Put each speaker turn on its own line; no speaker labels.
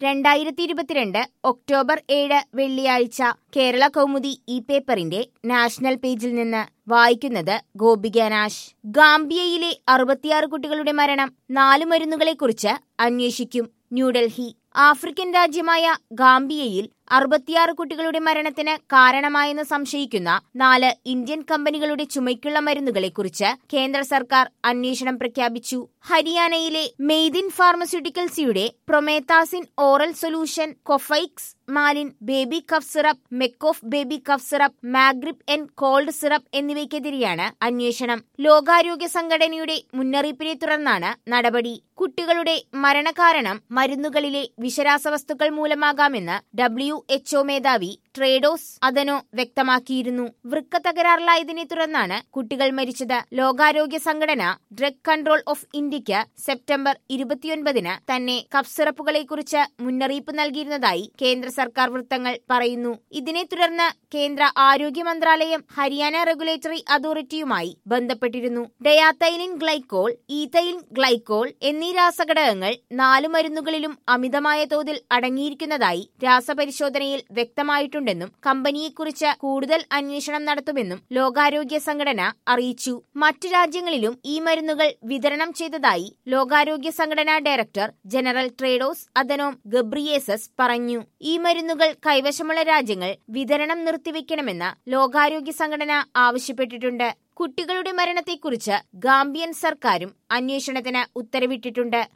രണ്ടായിരത്തി ഇരുപത്തിരണ്ട് ഒക്ടോബർ ഏഴ് വെള്ളിയാഴ്ച കേരള കൗമുദി ഈ പേപ്പറിന്റെ നാഷണൽ പേജിൽ നിന്ന് വായിക്കുന്നത് ഗോപിക നാശ് ഗാംബിയയിലെ അറുപത്തിയാറ് കുട്ടികളുടെ മരണം നാല് മരുന്നുകളെക്കുറിച്ച് അന്വേഷിക്കും ന്യൂഡൽഹി ആഫ്രിക്കൻ രാജ്യമായ ഗാംബിയയിൽ അറുപത്തിയാറ് കുട്ടികളുടെ മരണത്തിന് കാരണമായെന്ന് സംശയിക്കുന്ന നാല് ഇന്ത്യൻ കമ്പനികളുടെ ചുമയ്ക്കുള്ള മരുന്നുകളെക്കുറിച്ച് കേന്ദ്ര സർക്കാർ അന്വേഷണം പ്രഖ്യാപിച്ചു ഹരിയാനയിലെ മെയ്ദിൻ ഫാർമസ്യൂട്ടിക്കൽസിയുടെ promethazine oral solution Kofexmalin baby cough syrup Makoff baby cough syrup Magrip N cold syrup എന്നിവയ്ക്കെതിരെയാണ് അന്വേഷണം ലോകാരോഗ്യ സംഘടനയുടെ മുന്നറിയിപ്പിനെ തുടർന്നാണ് നടപടി കുട്ടികളുടെ മരണകാരണം മരുന്നുകളിലെ വിഷരാസവസ്തുക്കൾ മൂലമാകാമെന്ന് ഡബ്ല്യു എച്ച്ഒ മേധാവി ട്രേഡോസ് അതനോ വ്യക്തമാക്കിയിരുന്നു വൃക്ക തകരാറിലായതിനെ തുടർന്നാണ് കുട്ടികൾ മരിച്ചത് ലോകാരോഗ്യ സംഘടന ഡ്രഗ് കൺട്രോൾ ഓഫ് ഇന്ത്യക്ക് സെപ്റ്റംബർ ഇരുപത്തിയൊൻപതിന് തന്നെ കഫ് സിറപ്പുകളെക്കുറിച്ച് മുന്നറിയിപ്പ് നൽകിയിരുന്നതായി കേന്ദ്ര സർക്കാർ വൃത്തങ്ങൾ പറയുന്നു ഇതിനെ തുടർന്ന് കേന്ദ്ര ആരോഗ്യ മന്ത്രാലയം ഹരിയാന റെഗുലേറ്ററി അതോറിറ്റിയുമായി ബന്ധപ്പെട്ടിരുന്നു ഡയാത്തൈലിൻ ഗ്ലൈക്കോൾ ഈതൈലിൻ ഗ്ലൈക്കോൾ എന്നീ രാസഘടകങ്ങൾ നാലു മരുന്നുകളിലും അമിതമായ തോതിൽ അടങ്ങിയിരിക്കുന്നതായി രാസപരിശോധനയിൽ വ്യക്തമായിട്ടുണ്ടെന്നും കമ്പനിയെക്കുറിച്ച് കൂടുതൽ അന്വേഷണം നടത്തുമെന്നും ലോകാരോഗ്യ സംഘടന അറിയിച്ചു മറ്റു രാജ്യങ്ങളിലും ഈ മരുന്നുകൾ വിതരണം ചെയ്തതായി ലോകാരോഗ്യ സംഘടനാ director general Tedros Adhanom Ghebreyesus പറഞ്ഞു ഈ മരുന്നുകൾ കൈവശമുള്ള രാജ്യങ്ങൾ വിതരണം നിർത്തിവെക്കണമെന്ന് ലോകാരോഗ്യ സംഘടന ആവശ്യപ്പെട്ടിട്ടുണ്ട് കുട്ടികളുടെ മരണത്തെക്കുറിച്ച് ഗാംബിയൻ സർക്കാരും അന്വേഷണത്തിന് ഉത്തരവിട്ടിട്ടുണ്ട്